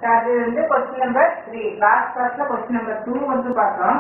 அது வந்து question number three last கிளாஸ்ல கொஸ்டின் நம்பர் டூ வந்து பார்த்தோம்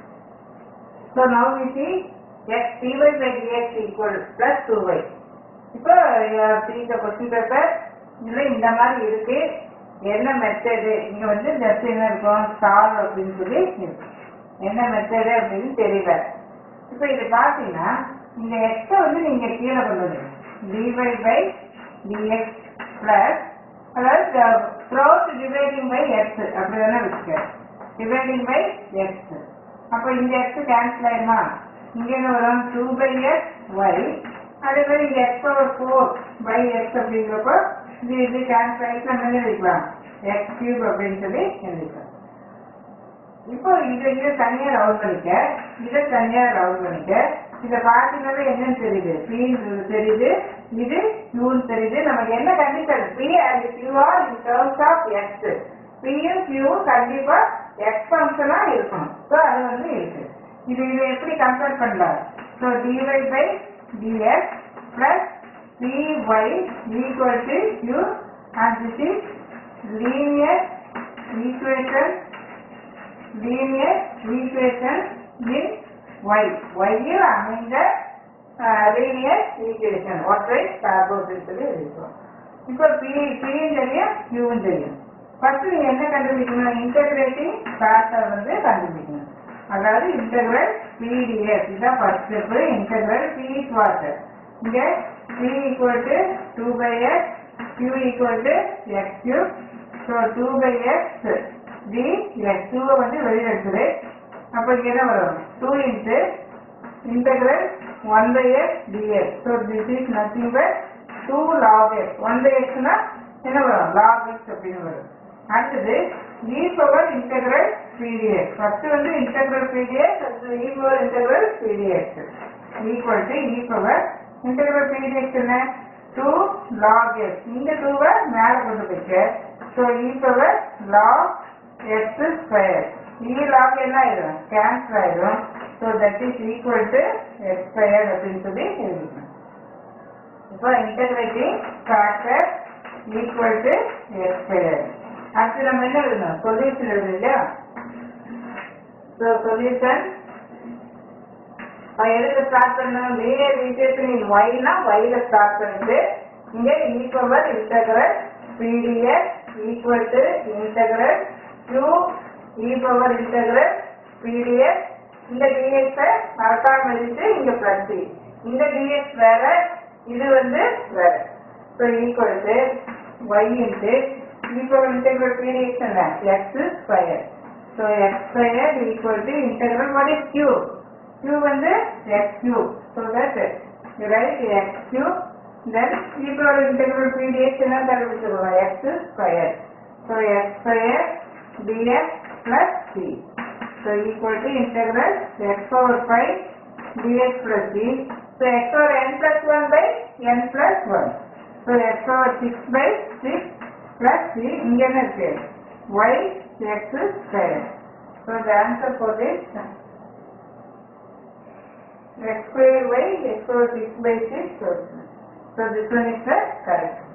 so now we see x dy by dx equal plus two y இப்போ இந்த கொஸ்டின் பேப்பர் இதில் இந்த மாதிரி இருக்கு என்ன மெத்தடு இங்க வந்து ஜஸ்ட் என்ன இருக்கும் சால்வ் அப்படின்னு சொல்லி இருக்கு என்ன மெத்தடு அப்படின்னு தெரியல இப்போ இது பார்த்தீங்கன்னா இந்த எக்ஸை வந்து நீங்க கீழே கொண்டு வந்துருங்க டிஒய் பை டிஎக்ஸ் பிளஸ் அதாவது க்ரோஸ் டிவைடிங் பை எக்ஸ் அப்படி வேணா வச்சுக்க டிவைடிங் பை எக்ஸ் அப்போ இந்த எக்ஸ் கேன்சல் ஆயிருமா இங்க என்ன வரும் டூ பை எக்ஸ் ஒய் அதே மாதிரி இங்க x power four by x அப்படிங்கிறப்போ இது இது கேன்சல் ஆகிட்டு நம்ம என்ன எழுதிக்கலாம் எக்ஸ் கியூப் அப்படின்னு சொல்லி எழுதிக்கலாம் இப்போ இதை இதை தனியா ரவுண்ட் பண்ணிக்க இதை தனியா ரவுண்ட் பண்ணிக்க இதை பார்த்தீங்கன்னாலே என்னன்னு தெரியுது பி தெரியுது இது கியூன்னு தெரியுது நமக்கு என்ன condition p and q are in terms of x பியும் கியூவும் கண்டிப்பா எக்ஸ் ஃபங்க்ஷனா இருக்கணும் ஸோ அது வந்து இருக்கு இது இதை எப்படி கம்பேர் பண்ணலாம் so dy by dx plus py equal to q and this is linear equation linear equation in y ஒய்யில் அமைந்த லீனியர் ஈக்குவேஷன் ஒற்றை கார்போஹைட்ரேட் சொல்லி இருக்கிறோம் இப்போ பி பியும் தெரியும் கியூவும் தெரியும் ஃபர்ஸ்ட் நீங்க என்ன கண்டுபிடிக்கணும் இன்டகிரேட்டிங் ஃபேக்டர் வந்து கண்டுபிடிக்கணும் அதாவது இன்டகிரல் பிடிஎஸ் இதுதான் first step integral p water இங்க p equal to two by x q equal to x q so two by x d x டூவை வந்து வெளியில் எடுத்துரு அப்போ இங்கே என்ன வரும் two into integral 1 by x dx. So this is nothing but 2 log x. 1 by x னா என்ன வரும் log x அப்படின்னு வரும் அடுத்தது e power integral pdx. First வந்து integral pdx அடுத்தது e power integral pdx equal to e power integral pdx என்ன 2 log x. இந்த 2 வை மேல கொண்டு போய்க்க so e power log x square e log என்ன ஆயிடும் கேன்சல் ஆயிடும் so that is equal to x square அப்படின்னு சொல்லி எழுதிக்கணும் இப்போ integrating factor equal to x square அடுத்து நம்ம என்ன எழுதணும் சொல்யூஷன் எழுதணும் இல்லையா ஸோ சொல்யூஷன் எதுக்கு ஸ்டார்ட் பண்ணணும் லீனியர் ஈக்குவேஷன் இன் ஒய்னா ஒய்ல ஸ்டார்ட் பண்ணிட்டு இங்க e power integral pdx equal to integral q e power integral pdx இந்த டிஎக்ஸ மறக்காம எழுதிட்டு இங்க பிளஸ் சி இந்த டிஎக்ஸ் வேற இது வந்து வேற so equal to y into equal integral periods என்ன x square so x square equal to integral what is q q வந்து x q so that you write x q then equal integral periods என்ன கண்டுபிடிச்சிருக்கோம் x square so x square dx plus c So equal to integral x power 5 dx plus d. So x power n plus 1 by n plus 1. So x power 6 by 6 plus c. இங்க என்ன இருக்கு y x square. So the answer for this x square y x power 6 by 6. So, so this one is the correct.